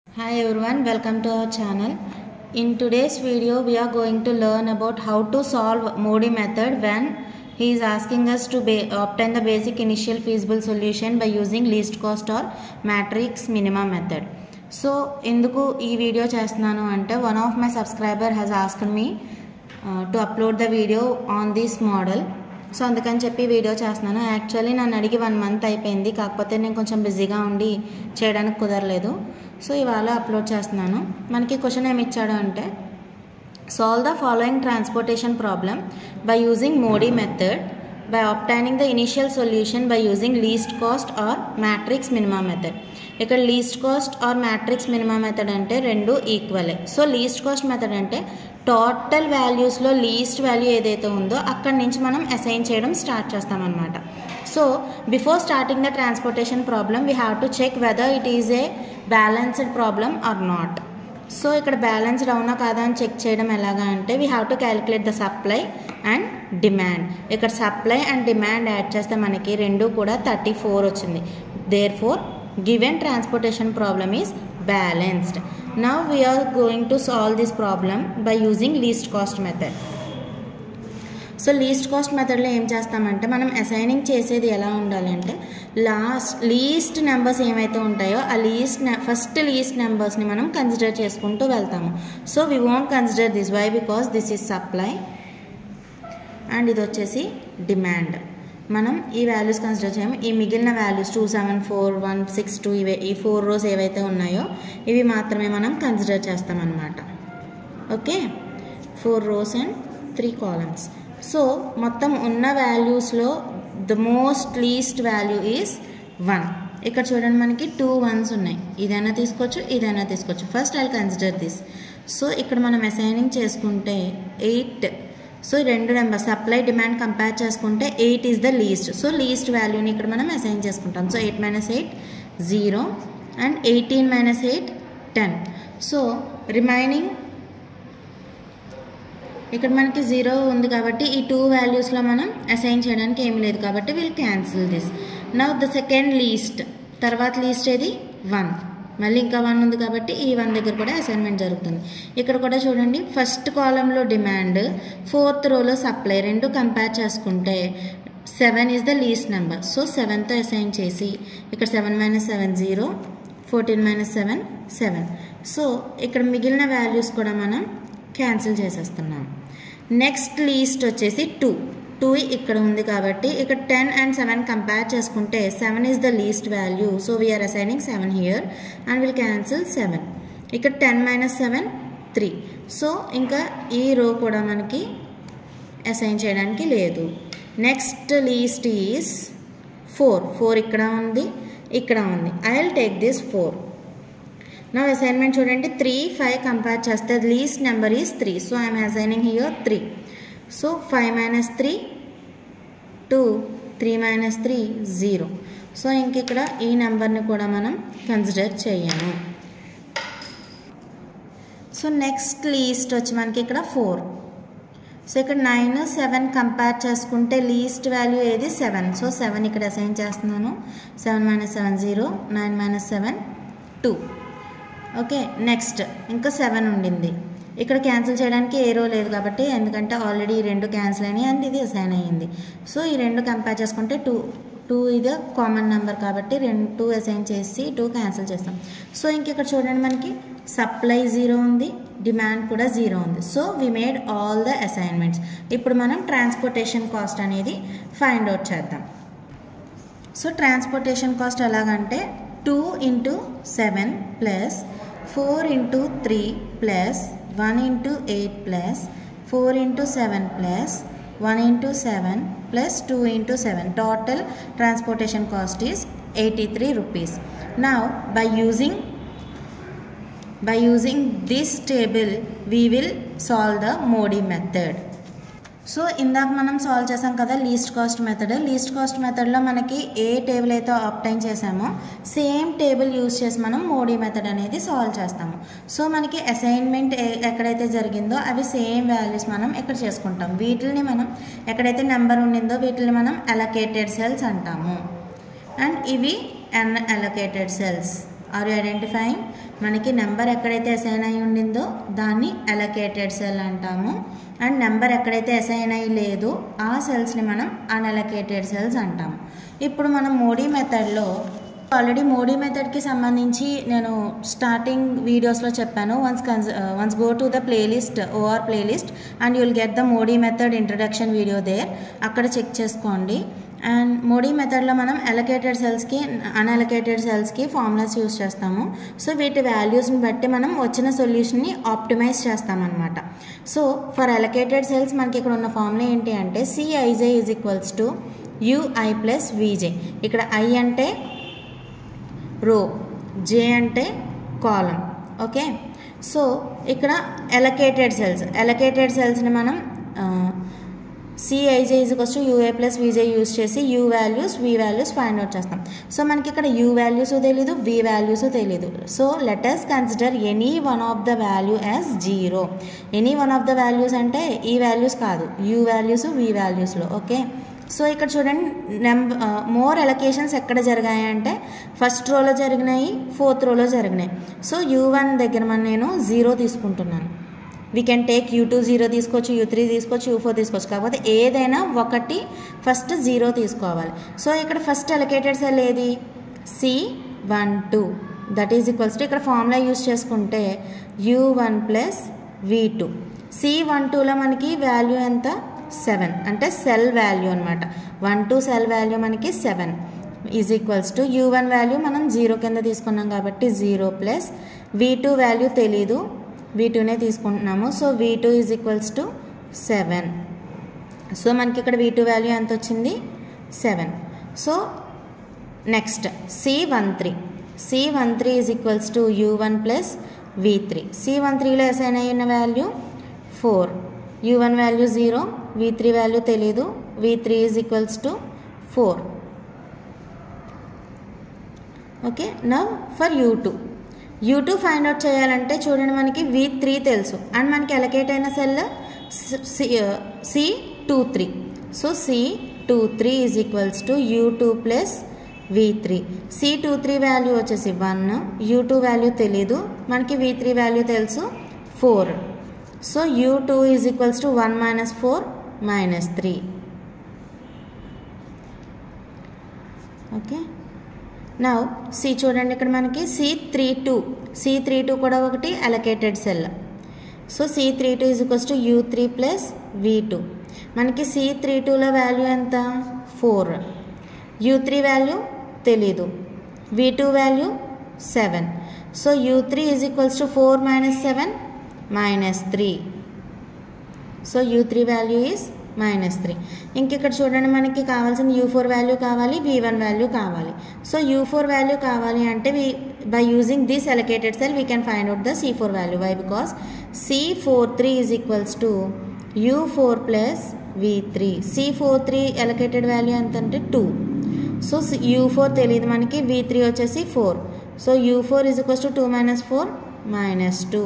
Hi everyone, welcome to our channel. In today's video, we are going to learn about how to solve Modi method when he is asking us to ba- obtain the basic initial feasible solution by using least cost or matrix minima method. So ఎందుకు ఈ video చేస్తున్నాను అంటే one of my subscriber has asked me to upload the video on this model so అందుకని చెప్పి video చేస్తున్నాను actually నన్ను అడిగి one month అయిపోయింది కాకపోతే నేను కొంచెం బిజీగా ఉండి చేయడానికి కుదరలేదు సో ఇవాళ అప్లోడ్ చేస్తున్నాను మనకి క్వశ్చన్ ఏమి ఇచ్చాడు అంటే solve the following transportation problem by using MODI method by obtaining the initial solution by using least cost or matrix minima method ఇక్కడ least cost or matrix minima method అంటే రెండు ఈక్వలే సో లీస్ట్ కాస్ట్ మెథడ్ అంటే total వాల్యూస్లో least value ఏదైతే ఉందో అక్కడి నుంచి మనం అసైన్ చేయడం స్టార్ట్ చేస్తామన్నమాట so before starting the transportation problem we have to check whether it is a balanced problem or not so ఇక్కడ బ్యాలెన్స్డ్ అవునా కాదా అని చెక్ చేయడం ఎలాగా అంటే we have to calculate the supply and demand ఇక్కడ సప్లై అండ్ డిమాండ్ యాడ్ చేస్తే మనకి రెండు కూడా థర్టీ ఫోర్ వచ్చింది therefore given transportation problem is balanced now we're going to solve this problem by using least cost method so least cost మెథడ్లో ఏం చేస్తామంటే మనం అసైనింగ్ చేసేది ఎలా ఉండాలంటే లాస్ట్ లీస్ట్ నెంబర్స్ ఏమైతే ఉంటాయో ఆ లీస్ట్ ఫస్ట్ లీస్ట్ నెంబర్స్ని మనం కన్సిడర్ చేసుకుంటూ వెళ్తాము so we won't consider this why because this is supply and ఇది వచ్చేసి డిమాండ్ మనం ఈ వాల్యూస్ కన్సిడర్ చేయము ఈ మిగిలిన values two seven four one six two ఇవే ఈ ఫోర్ రోస్ ఏవైతే ఉన్నాయో ఇవి మాత్రమే మనం కన్సిడర్ చేస్తామన్నమాట okay four rows and three columns so మొత్తం ఉన్న వాల్యూస్లో the most least value is one ఇక్కడ చూడండి మనకి టూ వన్స్ ఉన్నాయి ఇదైనా తీసుకోవచ్చు ఇదైనా తీసుకోవచ్చు first I consider this so ఇక్కడ మనం అసైనింగ్ చేసుకుంటే ఎయిట్ సో రెండు నెంబర్ సప్లై డిమాండ్ కంపేర్ చేసుకుంటే eight is the least so least వాల్యూని ఇక్కడ మనం అసైన్ చేసుకుంటాం so eight minus eight zero and eighteen minus eight ten so remaining ఇక్కడ మనకి జీరో ఉంది కాబట్టి ఈ టూ వాల్యూస్లో మనం అసైన్ చేయడానికి ఏం లేదు కాబట్టి will cancel this now the second least తర్వాత లీస్ట్ ఏది వన్ మళ్ళీ ఇంకా వన్ ఉంది కాబట్టి ఈ వన్ దగ్గర కూడా అసైన్మెంట్ జరుగుతుంది ఇక్కడ కూడా చూడండి ఫస్ట్ కాలంలో డిమాండ్ ఫోర్త్ రోలో సప్లై రెండు కంపేర్ చేసుకుంటే seven is the least number so సెవెన్తో అసైన్ చేసి ఇక్కడ seven minus seven zero fourteen minus seven seven so ఇక్కడ మిగిలిన వాల్యూస్ కూడా మనం క్యాన్సిల్ చేసేస్తున్నాం నెక్స్ట్ లీస్ట్ వచ్చేసి టూ టూ ఇక్కడ ఉంది కాబట్టి ఇక్కడ టెన్ అండ్ సెవెన్ కంపేర్ చేసుకుంటే seven is the least value so we're assigning seven here and will cancel seven ఇక్కడ ten minus seven three so ఇంకా ఈ రో కూడా మనకి అసైన్ చేయడానికి లేదు next least is four four ఇక్కడ ఉంది ఇక్కడ ఉంది I will take this four నా అసైన్మెంట్ చూడండి త్రీ ఫైవ్ కంపేర్ చేస్తే least number is three so I'm assigning here three so five minus three two three minus three zero so ఇంక ఇక్కడ ఈ నెంబర్ని కూడా మనం కన్సిడర్ చేయము సో నెక్స్ట్ లీస్ట్ వచ్చి మనకి ఇక్కడ ఫోర్ సో ఇక్కడ నైన్ సెవెన్ కంపేర్ చేసుకుంటే లీస్ట్ వాల్యూ ఏది సెవెన్ సో సెవెన్ ఇక్కడ అసైన్ చేస్తున్నాను seven minus seven zero nine minus seven two okay next ఇంకా సెవెన్ ఉండింది ఇక్కడ క్యాన్సిల్ చేయడానికి ఏ రో లేదు కాబట్టి ఎందుకంటే ఆల్రెడీ ఈ రెండు క్యాన్సిల్ అయినాయి అండ్ ఇది అసైన్ అయ్యింది సో ఈ రెండు కంపేర్ చేసుకుంటే టూ టూ ఇది కామన్ నెంబర్ కాబట్టి రెండు టూ అసైన్ చేసి టూ క్యాన్సిల్ చేస్తాం సో ఇంక ఇక్కడ చూడండి మనకి సప్లై జీరో ఉంది డిమాండ్ కూడా జీరో ఉంది so we made all the assignments ఇప్పుడు మనం ట్రాన్స్పోర్టేషన్ కాస్ట్ అనేది ఫైండ్ అవుట్ చేద్దాం సో ట్రాన్స్పోర్టేషన్ కాస్ట్ ఎలాగంటే two into seven plus four into three plus one into eight plus four into seven plus one into seven plus two into seven total transportation cost is eighty three rupees నా by using by using this table we will solve the modi method so ఇందాక మనం solve చేసాం కదా least cost method least cost మెథడ్లో మనకి ఏ table అయితే obtain చేసామో సేమ్ టేబుల్ యూస్ చేసి మనం మోడీ మెథడ్ అనేది సాల్వ్ చేస్తాము సో మనకి అసైన్మెంట్ ఎక్కడైతే జరిగిందో అవి సేమ్ వాల్యూస్ మనం ఇక్కడ చేసుకుంటాం వీటిని మనం ఎక్కడైతే నెంబర్ ఉండిందో వీటిని మనం అలొకేటెడ్ సెల్స్ అంటాము అండ్ ఇవి unallocated cells are you identifying మనకి నెంబర్ ఎక్కడైతే అసైన్ అయి ఉండిందో దాన్ని అలొకేటెడ్ సెల్ అంటాము అండ్ నెంబర్ ఎక్కడైతే అసైన్ అయ్యి లేదో ఆ సెల్స్ని మనం అన్అలొకేటెడ్ సెల్స్ అంటాము ఇప్పుడు మనం మోడీ మెథడ్లో ఆల్రెడీ మోడీ మెథడ్కి సంబంధించి నేను స్టార్టింగ్ వీడియోస్లో చెప్పాను వన్స్ కన్స్ once go to the playlist or playlist and you'll get the MODI method introduction video there అక్కడ చెక్ చేసుకోండి అండ్ మోడీ మెథడ్లో మనం అలొకేటెడ్ సెల్స్కి అన్అలొకేటెడ్ సెల్స్కి ఫార్ములాస్ యూస్ చేస్తాము సో వీటి వాల్యూస్ని బట్టి మనం వచ్చిన సొల్యూషన్ని ఆప్టిమైజ్ చేస్తామన్నమాట సో ఫర్ అలొకేటెడ్ సెల్స్ మనకి ఇక్కడ ఉన్న ఫార్ములా ఏంటి అంటే CIJ is equals to UI plus VJ ఇక్కడ ఐ అంటే రో జే అంటే కాలం ఓకే సో ఇక్కడ ఎలకేటెడ్ సెల్స్ ఎలకేటెడ్ సెల్స్ని మనం సిఐజే ఈజ్ వస్తూ యూఏ ప్లస్ విజే యూస్ చేసి U values V values find out చేస్తాం సో మనకి ఇక్కడ యూ వాల్యూస్ తెలీదు వి వాల్యూస్ తెలీదు so letters consider any one of the value as zero any one of the values అంటే ఈ values కాదు U values V వాల్యూస్లో ఓకే సో ఇక్కడ చూడండి నెంబర్ మోర్ ఎలకేషన్స్ ఎక్కడ జరిగాయి అంటే ఫస్ట్ రోలో జరిగినాయి ఫోర్త్ రోలో జరిగినాయి సో యూ వన్ దగ్గర మనం నేను జీరో తీసుకుంటున్నాను we can take U two zero తీసుకోవచ్చు యూ త్రీ తీసుకోవచ్చు యూ ఫోర్ తీసుకోవచ్చు కాకపోతే ఏదైనా ఒకటి ఫస్ట్ జీరో తీసుకోవాలి సో ఇక్కడ ఫస్ట్ అలొకేటెడ్ సెల్ ఏది C one two that is equals to ఇక్కడ ఫార్ములా యూస్ చేసుకుంటే U one plus V two C one టూలో మనకి వాల్యూ ఎంత సెవెన్ అంటే సెల్ వాల్యూ అనమాట వన్ టూ సెల్ వాల్యూ మనకి seven is equals to U one value మనం zero కింద తీసుకున్నాం కాబట్టి zero plus V two value తెలీదు వి టూనే తీసుకుంటున్నాము so V two is equals to seven so మనకి ఇక్కడ వి టూ వాల్యూ ఎంత వచ్చింది seven so next C one three C one three is equals to U one plus V three C one త్రీలో assign అయిన value four U one value zero V three value తెలీదు V three is equals to four okay now for U two you two find out చేయాలంటే చూడండి మనకి V three తెలుసు and మనకి allocate అయిన cell C two three so C two three is equals to U two plus V three C two three value వచ్చేసి one U two value తెలీదు మనకి V three value తెలుసు four so U two is equals to one minus four minus three okay నా సి చూడండి ఇక్కడ మనకి C three two C three two కూడా ఒకటి allocated cell so C three two is equals to U three plus V two మనకి C three టూలో value ఎంత ఫోర్ యూ త్రీ వాల్యూ తెలీదు V two value seven so U three is equals to four minus seven minus three so U three value is minus three ఇంక ఇక్కడ చూడండి మనకి కావాల్సిన U four value కావాలి V one value కావాలి so U four value కావాలి అంటే we by using this allocated cell we can find out the C four value why because C four three is equals to U four plus V three C four three allocated value ఎంత అంటే two so U four తెలియదు మనకి V three వచ్చేసి four so U four is equals to two minus four minus two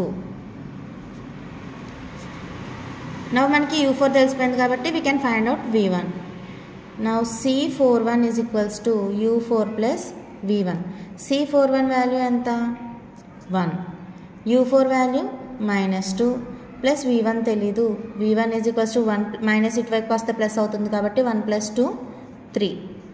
now మనకి U four తెలిసిపోయింది కాబట్టి we can find out V one now C four one is equals to U four plus V one C four one value ఎంత one U four value minus two plus V one తెలీదు V one is equals to one minus ఇటువైపు వస్తే plus అవుతుంది కాబట్టి one plus two three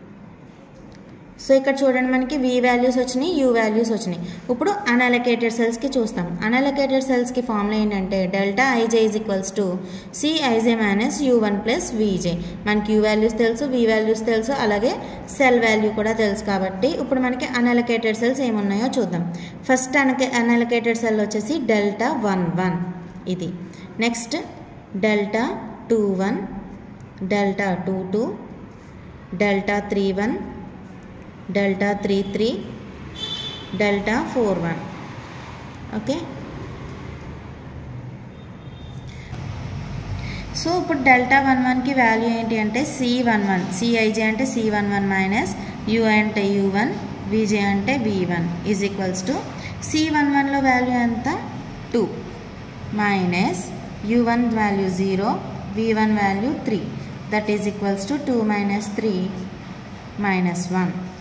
so ఇక్కడ చూడండి మనకి V values వచ్చినాయి యూ వాల్యూస్ వచ్చినాయి ఇప్పుడు అన్అలొకేటెడ్ సెల్స్కి చూస్తాం అన్అలొకేటెడ్ సెల్స్కి ఫార్ములా ఏంటంటే delta IJ is equals to C I J minus U one plus V J మనకి యూ వాల్యూస్ తెలుసు వి వాల్యూస్ తెలుసు అలాగే సెల్ వాల్యూ కూడా తెలుసు కాబట్టి ఇప్పుడు మనకి అన్అలొకేటెడ్ సెల్స్ ఏమున్నాయో చూద్దాం ఫస్ట్ అనకే అన్అలొకేటెడ్ సెల్ వచ్చేసి డెల్టా వన్ వన్ ఇది next delta two one delta two two delta three one delta three three delta four one okay so ఇప్పుడు డెల్టా వన్ వన్కి వాల్యూ ఏంటి అంటే సి వన్ వన్ సిఐజే అంటే C one one minus U అంటే U one V J అంటే V one is equals to C one వన్లో value ఎంత two minus U one value zero V one value three that is equals to two minus three minus one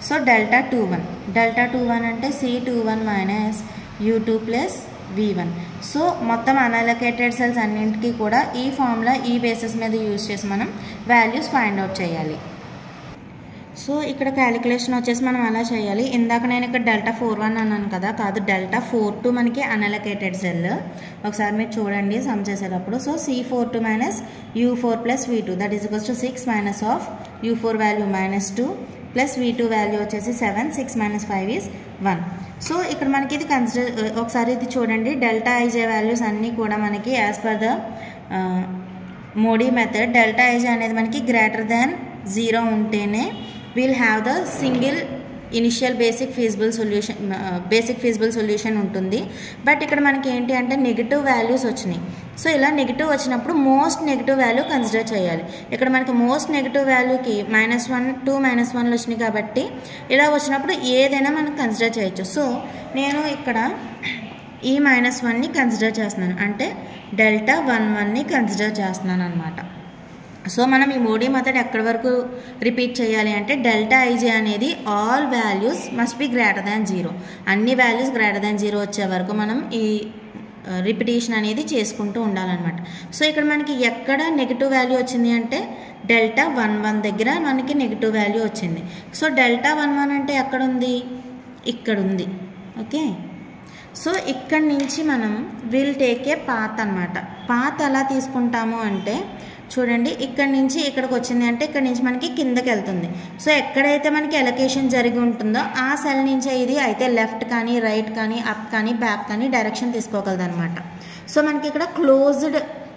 so delta two one delta two one అంటే C two one minus U two plus V one so మొత్తం unallocated cells అన్నింటికి కూడా ఈ formula ఈ basis మీద use చేసి మనం values find out చేయాలి సో ఇక్కడ క్యాలిక్యులేషన్ వచ్చేసి మనం అలా చేయాలి ఇందాక నేను ఇక్కడ డెల్టా ఫోర్ వన్ అన్నాను కదా కాదు డెల్టా ఫోర్ టూ మనకి అన్అలొకేటెడ్ సెల్ ఒకసారి మీరు చూడండి సమ్ చేసేటప్పుడు so C four two minus U four plus V two that is equals to six minus of U four value minus two plus V two value వచ్చేసి seven six minus five is one so ఇక్కడ మనకి ఇది consider ఒకసారి ఇది చూడండి delta IJ values అన్నీ కూడా మనకి as per the MODI method delta I J అనేది మనకి గ్రేటర్ దాన్ జీరో ఉంటేనే will have the single initial basic feasible solution basic feasible solution ఉంటుంది బట్ ఇక్కడ మనకి ఏంటి అంటే నెగిటివ్ వాల్యూస్ వచ్చినాయి సో ఇలా నెగిటివ్ వచ్చినప్పుడు మోస్ట్ నెగిటివ్ వాల్యూ కన్సిడర్ చేయాలి ఇక్కడ మనకి మోస్ట్ నెగిటివ్ వాల్యూకి మైనస్ వన్ టూ మైనస్ వన్లు వచ్చినాయి కాబట్టి ఇలా వచ్చినప్పుడు ఏదైనా మనం కన్సిడర్ చేయొచ్చు సో నేను ఇక్కడ ఈ మైనస్ వన్ని కన్సిడర్ చేస్తున్నాను అంటే డెల్టా వన్ వన్ని కన్సిడర్ చేస్తున్నాను అనమాట సో మనం ఈ మోడీ మెథడ్ ఎక్కడి వరకు రిపీట్ చేయాలి అంటే డెల్టా ఐజే అనేది all values must be greater than zero అన్ని వాల్యూస్ గ్రేటర్ దాన్ జీరో వచ్చే వరకు మనం ఈ రిపిటేషన్ అనేది చేసుకుంటూ ఉండాలన్నమాట సో ఇక్కడ మనకి ఎక్కడ నెగిటివ్ వాల్యూ వచ్చింది అంటే డెల్టా వన్ వన్ దగ్గర మనకి నెగిటివ్ వాల్యూ వచ్చింది సో డెల్టా వన్ వన్ అంటే ఎక్కడ ఉంది ఇక్కడ ఉంది ఓకే సో ఇక్కడి నుంచి మనం విల్ టేక్ ఏ పాత్ అనమాట పాత్ ఎలా తీసుకుంటాము అంటే చూడండి ఇక్కడ నుంచి ఇక్కడికి వచ్చింది అంటే ఇక్కడ నుంచి మనకి కిందకి వెళ్తుంది సో ఎక్కడైతే మనకి ఎలకేషన్ జరిగి ఉంటుందో ఆ సెల్ నుంచి ఇది అయితే లెఫ్ట్ కానీ రైట్ కానీ అప్ కానీ బ్యాక్ కానీ డైరెక్షన్ తీసుకోగలదు అనమాట సో మనకి ఇక్కడ క్లోజ్డ్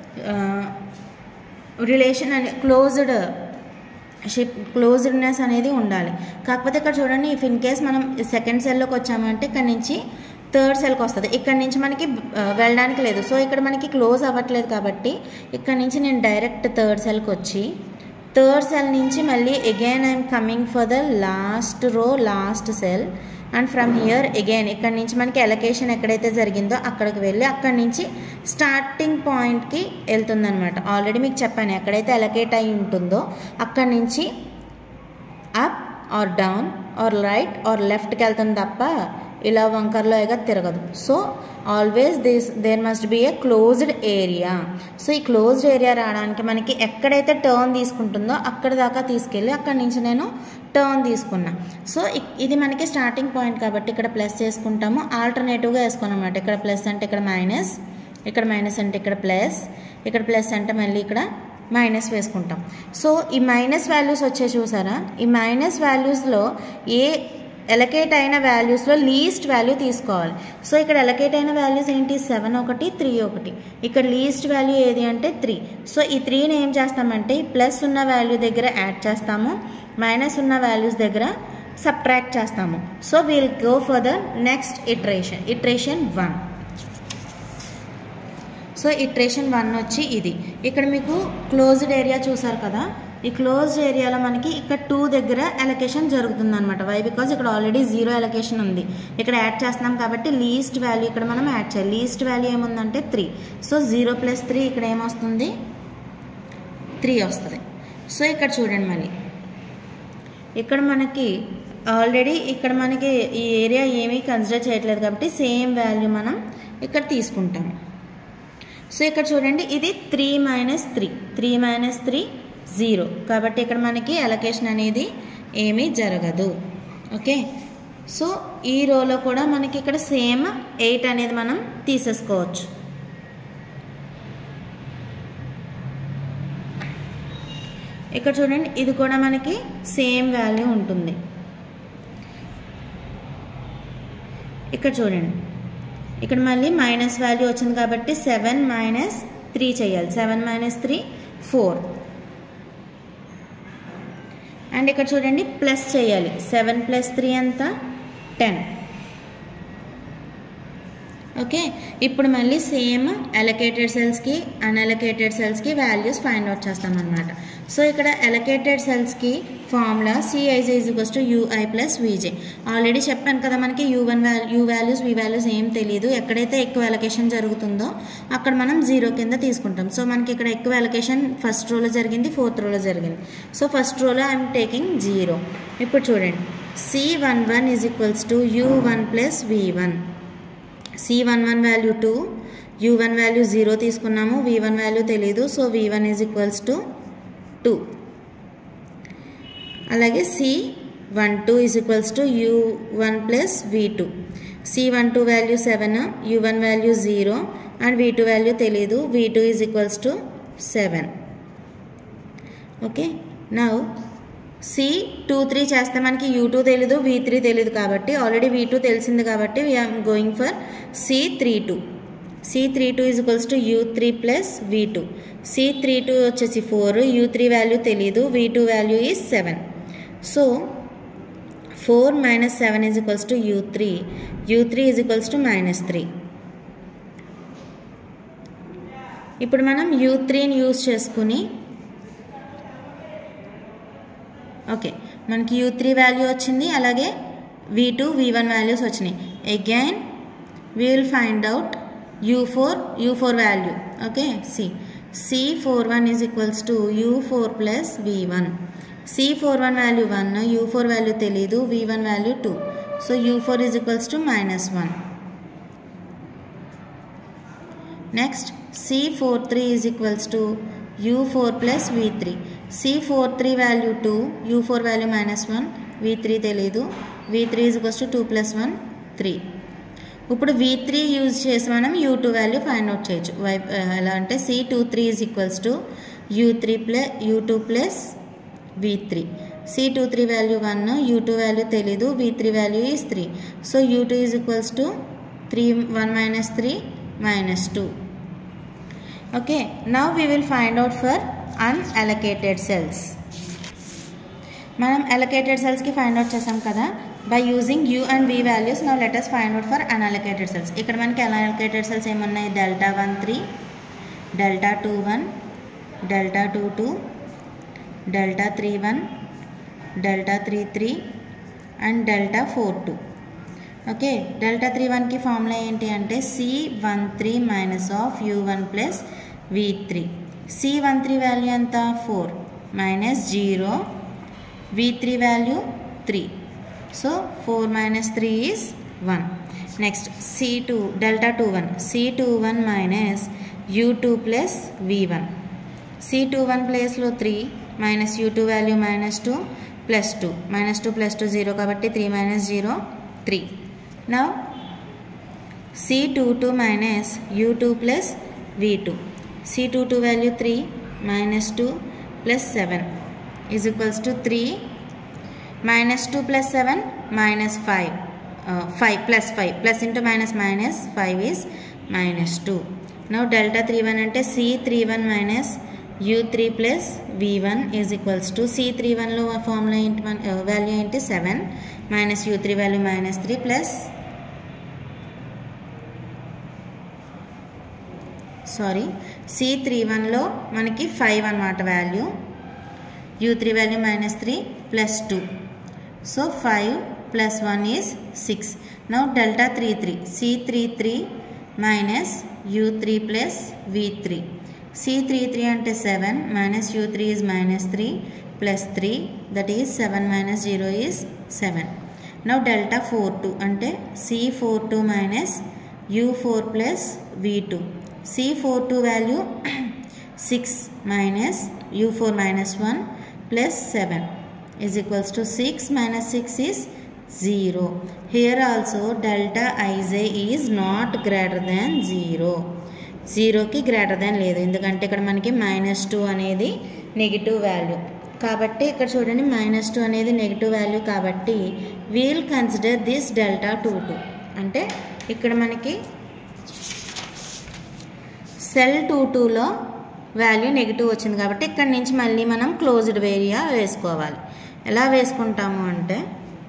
రిలేషన్ అనే క్లోజ్డ్ షిప్ క్లోజ్డ్నెస్ అనేది ఉండాలి కాకపోతే ఇక్కడ చూడండి ఇఫ్ ఇన్ కేస్ మనం సెకండ్ సెల్లోకి వచ్చామంటే ఇక్కడ నుంచి థర్డ్ సెల్కి వస్తుంది ఇక్కడ నుంచి మనకి వెళ్ళడానికి లేదు సో ఇక్కడ మనకి క్లోజ్ అవ్వట్లేదు కాబట్టి ఇక్కడ నుంచి నేను డైరెక్ట్ థర్డ్ సెల్కి వచ్చి థర్డ్ సెల్ నుంచి మళ్ళీ again I'm coming for the last row last cell and from here again ఇక్కడ నుంచి మనకి ఎలకేషన్ ఎక్కడైతే జరిగిందో అక్కడికి వెళ్ళి అక్కడి నుంచి స్టార్టింగ్ పాయింట్కి వెళ్తుందనమాట ఆల్రెడీ మీకు చెప్పాను ఎక్కడైతే ఎలకేట్ అయి ఉంటుందో అక్కడి నుంచి up or down or right or లెఫ్ట్కి వెళ్తుంది తప్ప ఇలా వంకర్లో ఎగ తిరగదు so always this there must be a closed area so ఈ క్లోజ్డ్ ఏరియా రావడానికి మనకి ఎక్కడైతే టర్న్ తీసుకుంటుందో అక్కడ దాకా తీసుకెళ్ళి అక్కడి నుంచి నేను టర్న్ తీసుకున్నా సో ఇది మనకి స్టార్టింగ్ పాయింట్ కాబట్టి ఇక్కడ ప్లస్ చేసుకుంటాము ఆల్టర్నేటివ్గా వేసుకున్నమాట ఇక్కడ ప్లస్ అంటే ఇక్కడ మైనస్ ఇక్కడ మైనస్ అంటే ఇక్కడ ప్లస్ ఇక్కడ ప్లస్ అంటే మళ్ళీ ఇక్కడ మైనస్ వేసుకుంటాం సో ఈ మైనస్ వాల్యూస్ వచ్చే చూసారా ఈ మైనస్ వాల్యూస్లో ఏ ఎలకేట్ అయిన వాల్యూస్లో లీస్ట్ వాల్యూ తీసుకోవాలి సో ఇక్కడ ఎలకేట్ అయిన వాల్యూస్ ఏంటి సెవెన్ ఒకటి త్రీ ఒకటి ఇక్కడ లీస్ట్ వాల్యూ ఏది అంటే త్రీ సో ఈ త్రీని ఏం చేస్తామంటే ఈ ప్లస్ ఉన్న వాల్యూ దగ్గర యాడ్ చేస్తాము మైనస్ ఉన్న వాల్యూస్ దగ్గర సబ్ట్రాక్ట్ చేస్తాము so will go for the next iteration iteration one so iteration one వచ్చి ఇది ఇక్కడ మీకు క్లోజ్డ్ ఏరియా చూసారు కదా ఈ క్లోజ్డ్ ఏరియాలో మనకి ఇక్కడ టూ దగ్గర ఎలకేషన్ జరుగుతుంది అనమాట వై బికాజ్ ఇక్కడ ఆల్రెడీ జీరో ఎలకేషన్ ఉంది ఇక్కడ యాడ్ చేస్తున్నాం కాబట్టి లీస్ట్ వాల్యూ ఇక్కడ మనం యాడ్ చేయాలి లీస్ట్ వాల్యూ ఏముందంటే three so zero plus three ఇక్కడ ఏమొస్తుంది త్రీ వస్తుంది సో ఇక్కడ చూడండి మళ్ళీ ఇక్కడ మనకి ఆల్రెడీ ఇక్కడ మనకి ఈ ఏరియా ఏమీ కన్సిడర్ చేయట్లేదు కాబట్టి సేమ్ వాల్యూ మనం ఇక్కడ తీసుకుంటాము సో ఇక్కడ చూడండి ఇది three minus three three minus three zero కాబట్టి ఇక్కడ మనకి అలొకేషన్ అనేది ఏమీ జరగదు ఓకే సో ఈ రోలో కూడా మనకి ఇక్కడ సేమ్ ఎయిట్ అనేది మనం తీసేసుకోవచ్చు ఇక్కడ చూడండి ఇది కూడా మనకి సేమ్ వాల్యూ ఉంటుంది ఇక్కడ చూడండి ఇక్కడ మళ్ళీ మైనస్ వాల్యూ వచ్చింది కాబట్టి సెవెన్ మైనస్ త్రీ చేయాలి seven minus three four and ఇక్కడ చూడండి ప్లస్ చేయాలి సెవెన్ ప్లస్ త్రీ ఎంత టెన్ ఓకే ఇప్పుడు మళ్ళీ సేమ్ అలొకేటెడ్ సెల్స్కి అన్అలొకేటెడ్ సెల్స్కి వాల్యూస్ ఫైండ్ అవుట్ చేస్తామన్నమాట సో ఇక్కడ అలొకేటెడ్ సెల్స్కి formula C I J is equals to U I plus V J already చెప్పాను కదా మనకి U one value U values V values ఏం తెలియదు ఎక్కడైతే ఎక్కువ అలొకేషన్ జరుగుతుందో అక్కడ మనం జీరో కింద తీసుకుంటాం సో మనకి ఇక్కడ ఎక్కువ అలొకేషన్ ఫస్ట్ రోలో జరిగింది ఫోర్త్ రోలో జరిగింది సో ఫస్ట్ రోలో ఐఎమ్ టేకింగ్ జీరో ఇప్పుడు చూడండి C one one is equals to U one plus V one C one one value two U one value zero తీసుకున్నాము వి వన్ వాల్యూ తెలియదు so V one is equals to two అలాగే C one two is equals to U one plus V two C one two value seven U one value zero and V two value తెలియదు వి two is equals to seven okay నా C two three చేస్తే మనకి you two తెలీదు V three తెలీదు కాబట్టి already వి two తెలిసింది కాబట్టి we are going for C three two C three two is equals to U three plus V two C three two వచ్చేసి four U three value తెలీదు V two value is seven so four minus seven is equals to U three U three is equals to minus three ఇప్పుడు మనం you త్రీని use చేసుకుని okay మనకి you three value వచ్చింది అలాగే V two V one values వచ్చినాయి again we will find out U four U four value okay C C four one is equals to U four plus V one C four one value one U four value తెలీదు V one value two so U four is equals to minus one next C four three is equals to U four plus V three C four three value two U four value minus one V three తెలీదు V three is equals to two plus one three ఇప్పుడు V three use చేసి మనం U two value find out చేయొచ్చు why ఎలా అంటే C two three is equals to U three plus U two plus V three C two three value one U two value తెలీదు V three value is three so U two is equals to three one minus three minus two okay now we will find out for unallocated cells మనం allocated సెల్స్కి find out చేసాం కదా by using U and V values now letters find out for unallocated cells ఇక్కడ మనకి అన్అలొకేటెడ్ సెల్స్ ఏమున్నాయి delta one three delta two one delta two two delta three one delta three three and delta four two okay delta three వన్కి formula ఏంటి అంటే C one three minus of U one plus V three C one three value ఎంత four minus zero V three value three so four minus three is one next C two delta two one C two one minus U two plus V one C two one ప్లేస్లో three minus U two value minus two plus two minus two plus two zero కాబట్టి three minus zero three Now C22 minus U2 plus V2. C22 value 3 minus 2 plus 7 is equals to 3 minus 2 plus 7 minus 5. Uh, 5 plus 5 plus into minus minus 5 is minus 2. Now delta 31 ante C31 minus U3 plus V1 is equals to C31 లో formula ఏంటి మన value ఏంటి seven minus U three value minus three plus sorry C three వన్లో మనకి five అనమాట value U three value minus three plus two so five plus one is six now delta three three C three three minus U three plus V three C three three అంటే seven minus U three is minus three plus three that is seven minus zero is seven now delta four two అంటే C four two minus U four plus V two C four two value six minus U four minus one plus seven is equals to six minus six is zero here also delta IJ is not greater than zero జీరోకి greater than లేదు ఎందుకంటే ఇక్కడ మనకి minus two అనేది negative value కాబట్టి ఇక్కడ చూడండి minus two అనేది నెగిటివ్ వాల్యూ కాబట్టి we'll consider this delta two two అంటే ఇక్కడ మనకి సెల్ టూ టూలో వాల్యూ నెగిటివ్ వచ్చింది కాబట్టి ఇక్కడ నుంచి మళ్ళీ మనం క్లోజ్డ్ ఏరియా వేసుకోవాలి ఎలా వేసుకుంటాము అంటే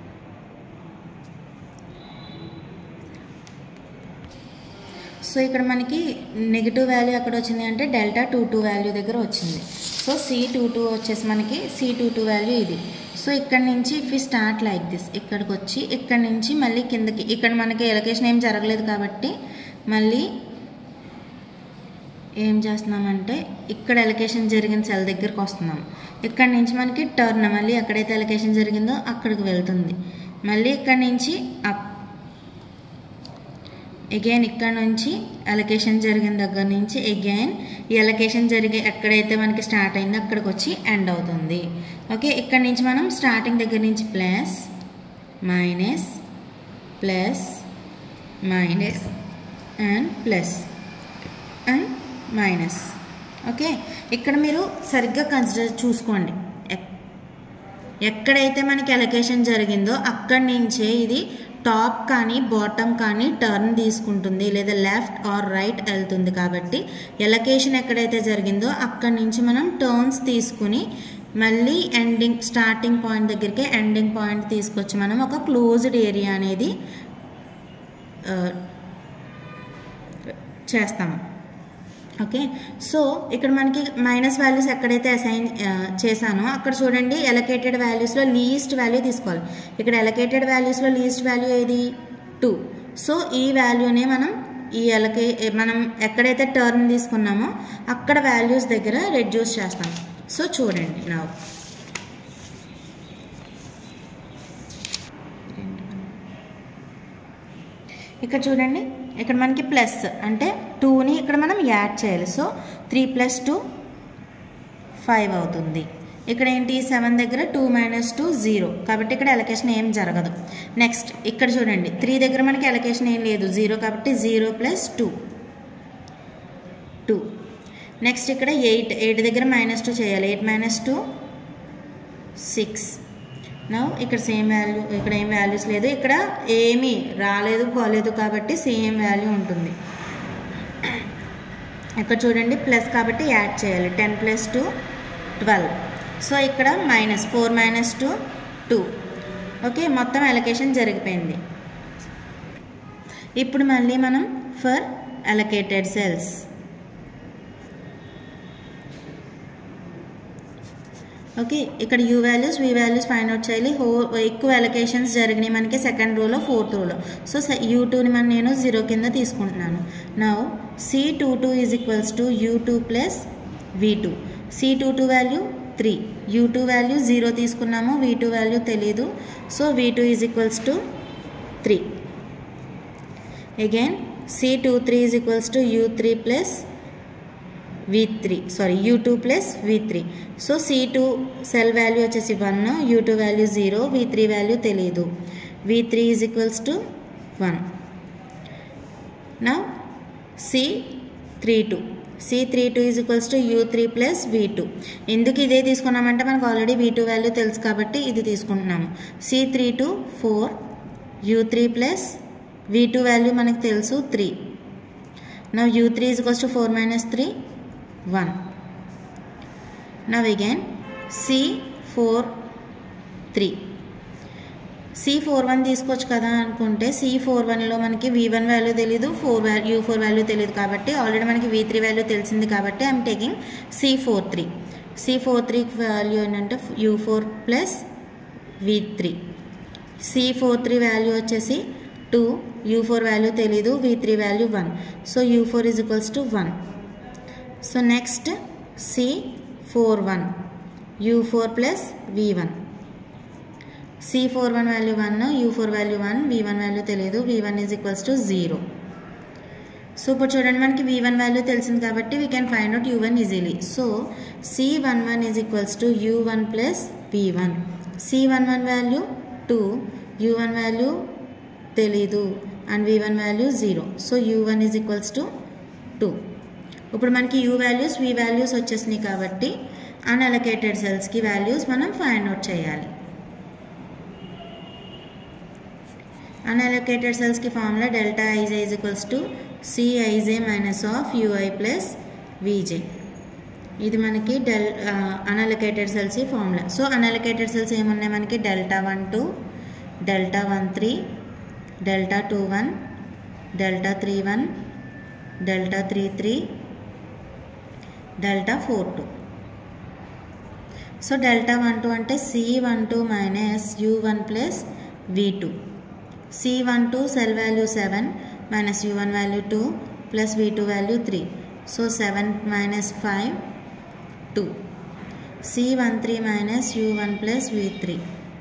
సో ఇక్కడ మనకి నెగిటివ్ వాల్యూ ఎక్కడ వచ్చింది అంటే డెల్టా టూ టూ వాల్యూ దగ్గర వచ్చింది సో సి టూ టూ వచ్చేసి మనకి సి టూ టూ వాల్యూ ఇది సో ఇక్కడ నుంచి ఇఫ్ ఈ స్టార్ట్ లైక్ దిస్ ఇక్కడికి వచ్చి ఇక్కడ నుంచి మళ్ళీ కిందకి ఇక్కడ మనకి ఎలకేషన్ ఏం జరగలేదు కాబట్టి మళ్ళీ ఏం చేస్తున్నామంటే ఇక్కడ ఎలకేషన్ జరిగిన సెల్ దగ్గరికి వస్తున్నాం ఇక్కడ నుంచి మనకి టర్న్ మళ్ళీ ఎక్కడైతే అలొకేషన్ జరిగిందో అక్కడికి వెళ్తుంది మళ్ళీ ఇక్కడ నుంచి అప్ అగైన్ ఇక్కడ నుంచి అలొకేషన్ జరిగిన దగ్గర నుంచి అగైన్ ఈ అలొకేషన్ జరిగే ఎక్కడైతే మనకి స్టార్ట్ అయిందో అక్కడికి వచ్చి ఎండ్ అవుతుంది ఓకే ఇక్కడ నుంచి మనం స్టార్టింగ్ దగ్గర నుంచి plus minus plus minus and plus and minus okay ఇక్కడ మీరు సరిగ్గా కన్సిడర్ చూసుకోండి ఎక్- ఎక్కడైతే మనకి అలొకేషన్ జరిగిందో అక్కడి నుంచే ఇది టాప్ కానీ బాటమ్ కానీ టర్న్ తీసుకుంటుంది లేదా లెఫ్ట్ ఆర్ రైట్ వెళ్తుంది కాబట్టి ఎలకేషన్ ఎక్కడైతే జరిగిందో అక్కడి నుంచి మనం టర్న్స్ తీసుకుని మళ్ళీ ఎండింగ్ స్టార్టింగ్ పాయింట్ దగ్గరికి ఎండింగ్ పాయింట్ తీసుకొచ్చి మనం ఒక క్లోజ్డ్ ఏరియా అనేది ఆ, చేస్తాము ఓకే సో ఇక్కడ మనకి మైనస్ వాల్యూస్ ఎక్కడైతే అసైన్ చేశానో అక్కడ చూడండి ఎలకేటెడ్ వాల్యూస్లో లీస్ట్ వాల్యూ తీసుకోవాలి ఇక్కడ ఎలకేటెడ్ వాల్యూస్లో లీస్ట్ వాల్యూ ఏది టూ సో ఈ వాల్యూనే మనం ఈ ఎలకే మనం ఎక్కడైతే టర్న్ తీసుకున్నామో అక్కడ వాల్యూస్ దగ్గర రెడ్యూస్ చేస్తాం సో చూడండి నా ఇక్కడ చూడండి ఇక్కడ మనకి ప్లస్ అంటే టూని ఇక్కడ మనం యాడ్ చేయాలి so three plus two five అవుతుంది ఇక్కడ ఏంటి సెవెన్ దగ్గర టూ మైనస్ టూ జీరో కాబట్టి ఇక్కడ ఎలకేషన్ ఏం జరగదు నెక్స్ట్ ఇక్కడ చూడండి త్రీ దగ్గర మనకి ఎలకేషన్ ఏం లేదు జీరో కాబట్టి zero plus two two next ఇక్కడ ఎయిట్ ఎయిట్ దగ్గర మైనస్ టూ చేయాలి ఎయిట్ మైనస్ టూ సిక్స్ నా ఇక్కడ సేమ్ వాల్యూ ఇక్కడ ఏం వాల్యూస్ లేదు ఇక్కడ ఏమీ రాలేదు పోలేదు కాబట్టి సేమ్ వాల్యూ ఉంటుంది ఇక్కడ చూడండి ప్లస్ కాబట్టి యాడ్ చేయాలి ten plus two twelve so ఇక్కడ minus four minus two two okay మొత్తం అలొకేషన్ జరిగిపోయింది ఇప్పుడు మళ్ళీ మనం ఫర్ అలొకేటెడ్ సెల్స్ ఓకే ఇక్కడ U values V values find out చేయాలి హో ఎక్కువ అలొకేషన్స్ జరిగినాయి మనకి సెకండ్ రోలో ఫోర్త్ రోలో సో యూ టూని మనం నేను జీరో కింద తీసుకుంటున్నాను now C two two is equals to U two plus V two C two two value three U two value zero తీసుకున్నాము వి టూ వాల్యూ తెలీదు so V two is equals to three again C two three is equals to U three plus V three sorry U two plus V three so C two cell value వచ్చేసి one U two value zero V three value తెలియదు వి three is equals to one నా C three two C three two is equals to U three plus V two ఎందుకు ఇదే తీసుకున్నామంటే మనకు already వి two value తెలుసు కాబట్టి ఇది తీసుకుంటున్నాము C three two four U three plus V two value మనకు తెలుసు త్రీ నా U three is equals to four minus three 1 now again c 4 3 C four one తీసుకోవచ్చు కదా అనుకుంటే సి ఫోర్ వన్లో మనకి వి వన్ వాల్యూ తెలీదు four value U four value తెలియదు కాబట్టి ఆల్రెడీ మనకి వి త్రీ వాల్యూ తెలిసింది కాబట్టి I'm taking C four three C four three value ఏంటంటే you four plus V three C four three value వచ్చేసి టూ యూ ఫోర్ వాల్యూ తెలీదు V three value one so U four is equals to one so next C four one U four plus V one C four one value one U four value one V one value తెలియదు V one is equals to zero so ఇప్పుడు చూడండి మనకి V one value తెలిసింది కాబట్టి we can find out U one easily so C one one is equals to U one plus V one C one one value two U one value తెలీదు and V one value zero so U one is equals to two ఇప్పుడు మనకి U values V values వచ్చేసినాయి కాబట్టి unallocated సెల్స్కి values మనం find out చేయాలి unallocated సెల్స్కి formula delta IJ is equals to CIJ minus of UI plus VJ ఇది మనకి del unallocated cells formula so అన్అలకేటెడ్ cells ఏమున్నాయి మనకి delta one two delta one three delta two one delta three one delta three three delta four two so delta one two అంటే C one two minus U one plus V two C one two cell value seven minus U one value two plus V two value three so seven minus five two C13 minus U1 plus V3.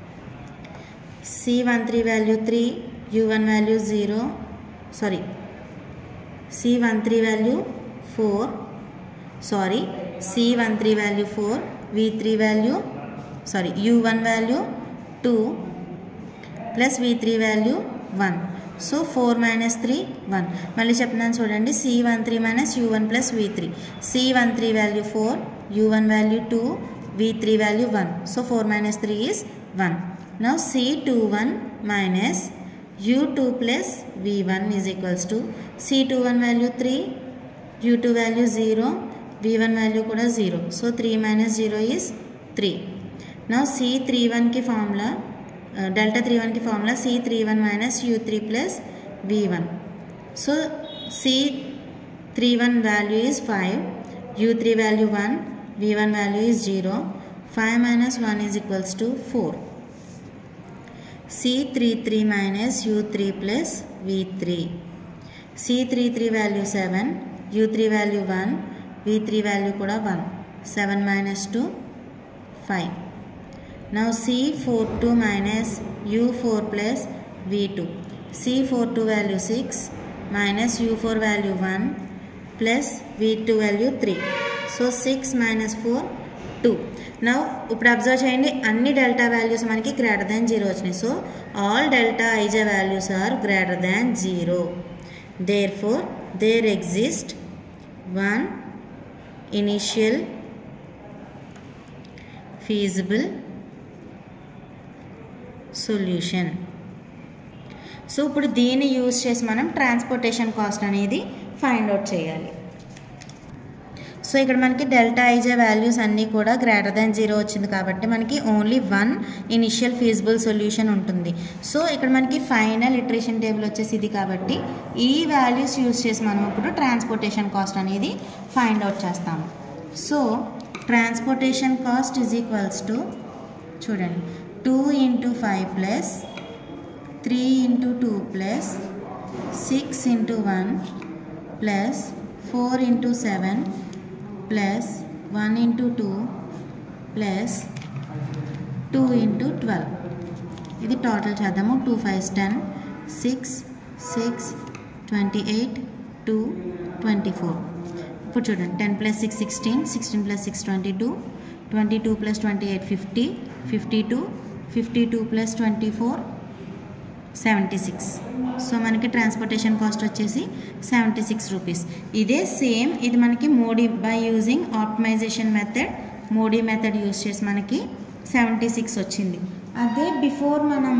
C13 value 3, U1 value 0. Sorry. C13 value 4. Sorry. C13 value 4. V3 value. Sorry. U1 value 2 plus V3 value 1. So four minus three one మళ్ళీ చెప్తున్నాను చూడండి C one three minus U one plus V three C one three value four U one value two V three value one so four minus three is one now C two one minus U two plus V one is equals to C two one value three U two value zero V one value కూడా zero so three minus zero is three now C three వన్కి formula delta three వన్కి formula C three one minus U three plus V one so C three one value is five U three value one V one value is zero five minus one is equals to four C three three minus U three plus V three C three three value seven U three value one V three value కూడా one seven minus two five Now C42 minus U4 plus V2. C42 value 6 minus U4 value 1 plus V2 value 3. So 6 minus 4 2. Now ఇప్పుడు observe చేయండి అన్ని delta values మనకి greater than zero వచ్చినాయి so all delta IJ values are greater than zero therefore there exist one initial feasible solution so ఇప్పుడు దీన్ని use చేసి మనం transportation cost అనేది ఫైండ్ అవుట్ చేయాలి సో ఇక్కడ మనకి డెల్టా ఐజే వాల్యూస్ అన్నీ కూడా గ్రేటర్ దాన్ జీరో వచ్చింది కాబట్టి మనకి only one initial feasible solution ఉంటుంది సో ఇక్కడ మనకి ఫైనల్ ఇటరేషన్ టేబుల్ వచ్చేసి ఇది కాబట్టి ఈ వాల్యూస్ యూజ్ చేసి మనం ఇప్పుడు ట్రాన్స్పోర్టేషన్ కాస్ట్ అనేది ఫైండ్ అవుట్ చేస్తాము so transportation cost is equals to చూడండి two into five plus three into two plus six into one plus four into seven plus one into two plus two into twelve ఇది total చేద్దాము two five ten six six twenty eight two twenty four ఇప్పుడు చూడండి ten plus six sixteen sixteen plus six twenty two twenty two plus twenty eight fifty fifty two fifty two plus twenty four seventy six so మనకి transportation cost వచ్చేసి seventy six rupees ఇదే same ఇది మనకి MODI by using optimization method MODI method use చేసి మనకి seventy six వచ్చింది అదే before మనం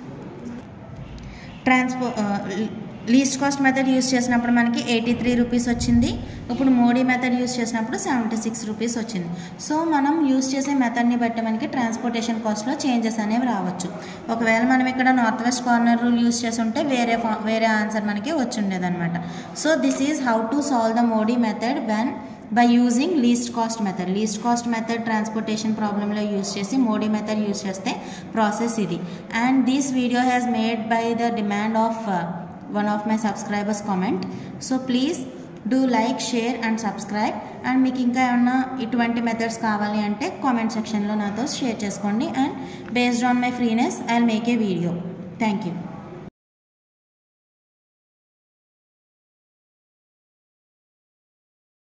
transpo least cost method use చేసినప్పుడు మనకి ఎయిటీ త్రీ రూపీస్ వచ్చింది ఇప్పుడు మోడీ మెథడ్ యూస్ చేసినప్పుడు సెవెంటీ సిక్స్ రూపీస్ వచ్చింది సో మనం యూస్ చేసే మెథడ్ని బట్టి మనకి ట్రాన్స్పోర్టేషన్ కాస్ట్లో చేంజెస్ అనేవి రావచ్చు ఒకవేళ మనం ఇక్కడ north west corner rule use చేసి ఉంటే వేరే వేరే ఆన్సర్ మనకి వచ్చి ఉండేదన్నమాట so this is how to solve the MODI method when by using least cost method least cost method transportation ప్రాబ్లంలో యూస్ చేసి మోడీ మెథడ్ యూస్ చేస్తే ప్రాసెస్ ఇది and this video has made by the demand of one of my subscribers comment so please do like share and subscribe and మీకు ఇంకా ఏమన్నా ఇటువంటి methods కావాలి అంటే కామెంట్ సెక్షన్లో నాతో షేర్ చేసుకోండి and based on my freeness I make a video thank you